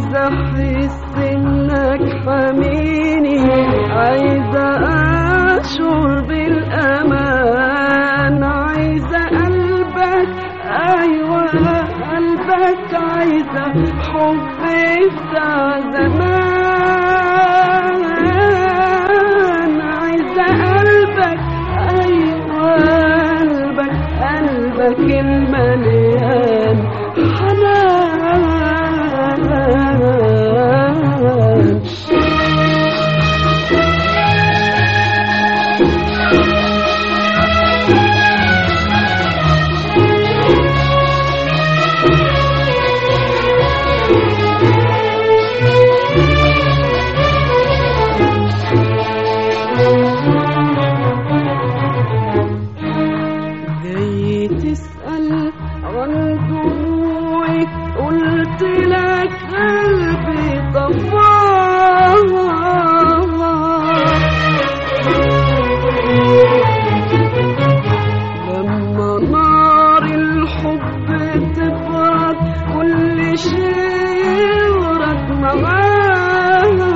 عايزة أحس إنك حميني عايزة أشعر بالأمان عايزة قلبك أيوة قلبك عايزة حب بتاع زمان عايزة قلبك أيوة قلبك قلبك المليان حنان جاي تسأل عن دموعي قلت لك قلبي طفاه لما نار الحب تبرد كل شيء يورد معاه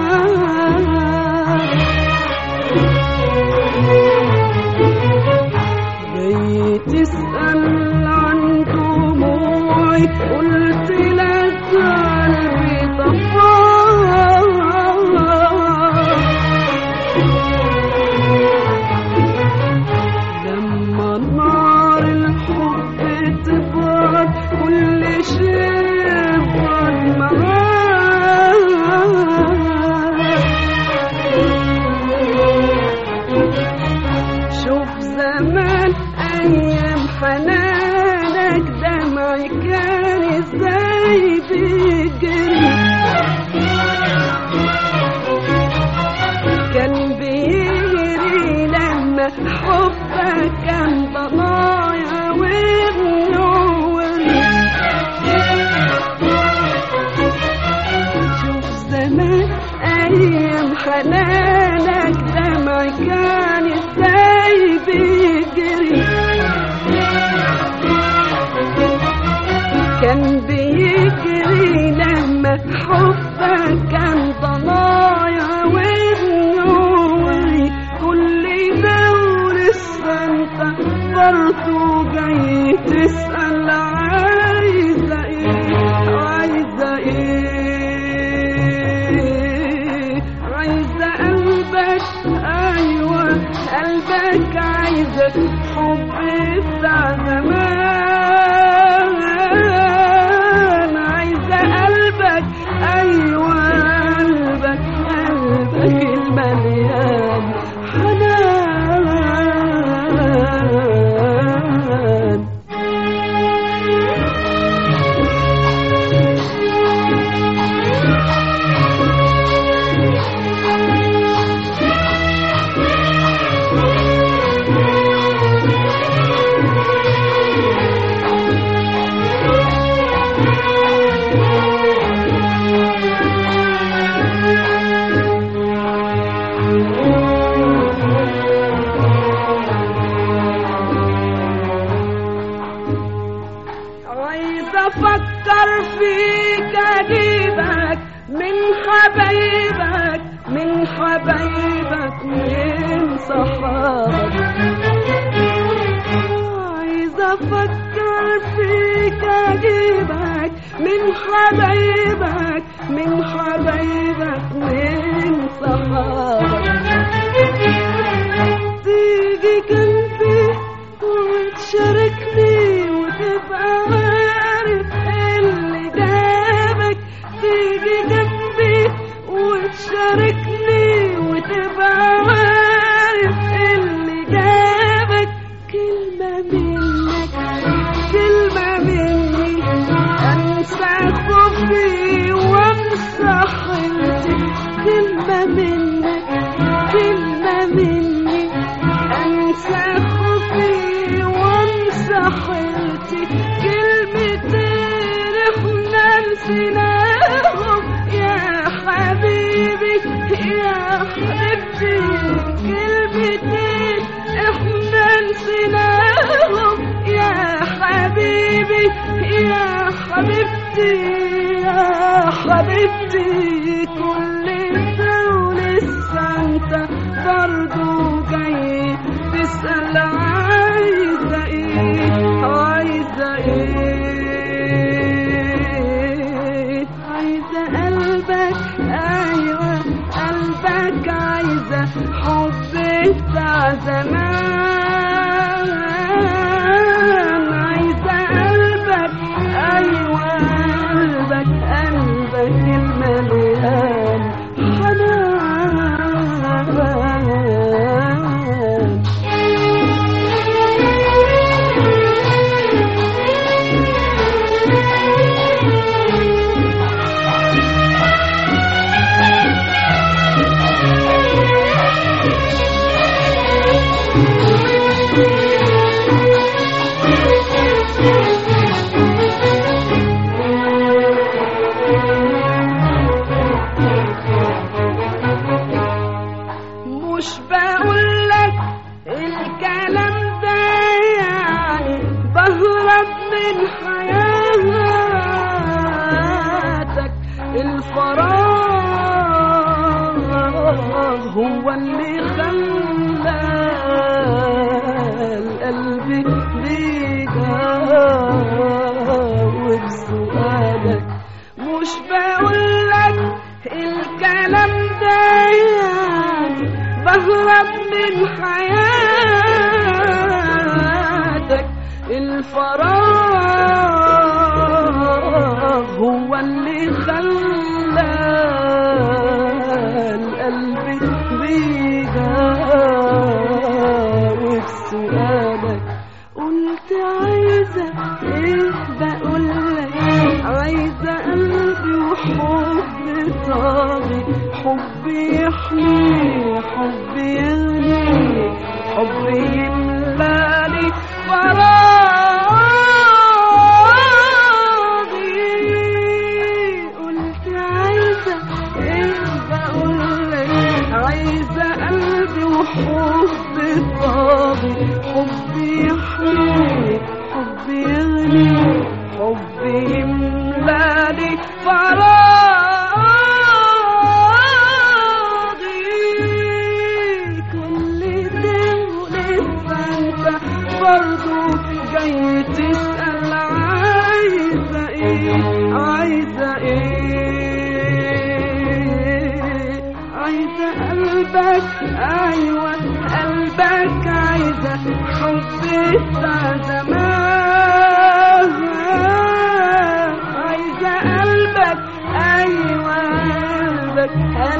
جاي تسأل عن دموعي قلت لك قلبي طفاه لما نار الحب تبرد كل شيء يبرد معاه شوف زمان ايام حنانك دمعي كان ازاي بيجري كان بيجري لما حبك كان ضنايا وبنوري شوف زمان ايام حنانك دمعي كان ازاي بيجري كان بيجري لما حبك كان ضنايا ونوري كل ده ولسه انت برضه جاي تسأل عايزة ايه عايزة ايه عايزة قلبك ايوه قلبك عايزة حب بتاع زمان عايزة قلبك ايوه قلبك قلبك المليان حنان عايزة أفكر فيك أجيبك من حبايبك من حبايبك من صحابك عايزة أفكر فيك أجيبك من حبايبك من حبايبك من صحابك تيجي جنبي وتشاركني وتبقى عارف اللي جابك تيجي جنبي وتشاركني وتبقى عارف اللي جابك كلمة منك كلمة مني أنسى خوفي وأمسح حيرتي كلمة منك كلمة مني أنسى خوفي وأمسح حيرتي كلمتين إحنا نسيناهم يا حبيبي يا حبيبتي كلمتين إحنا نسيناهم يا حبيبي يا حبيبتي يا حبيبتي كل ده ولسه انت برضو جاي تسأل عايزة ايه عايزة ايه عايزة قلبك ايوه قلبك عايزة حب بتاع زمان عايزة قلبك ايوه قلبك قلبك المليان حنان مش بقولك الكلام ده يعني بهرب من حياتك الفراغ هو اللي خلى القلب بيجاوب سؤالك مش بقولك الكلام ده يعني بهرب من حياتك الفراغ هو اللي خلى القلب بيجاوب سؤالك قلت عايزة ايه بقولك عايزة قلبي وحب طاغي حب يحمي حب يغني حب يملالي فراغي قلت عايزة ايه بقولك عايزة قلبي وحب طاغي حب يحمي حب يغني حب يملالي فراغي كل ده ولسه انت برضو جاي تسأل عايزة ايه عايزة ايه عايزة قلبك ايوه قلبك عايزة حب بتاع زمان عايزة قلبك ايوه قلبك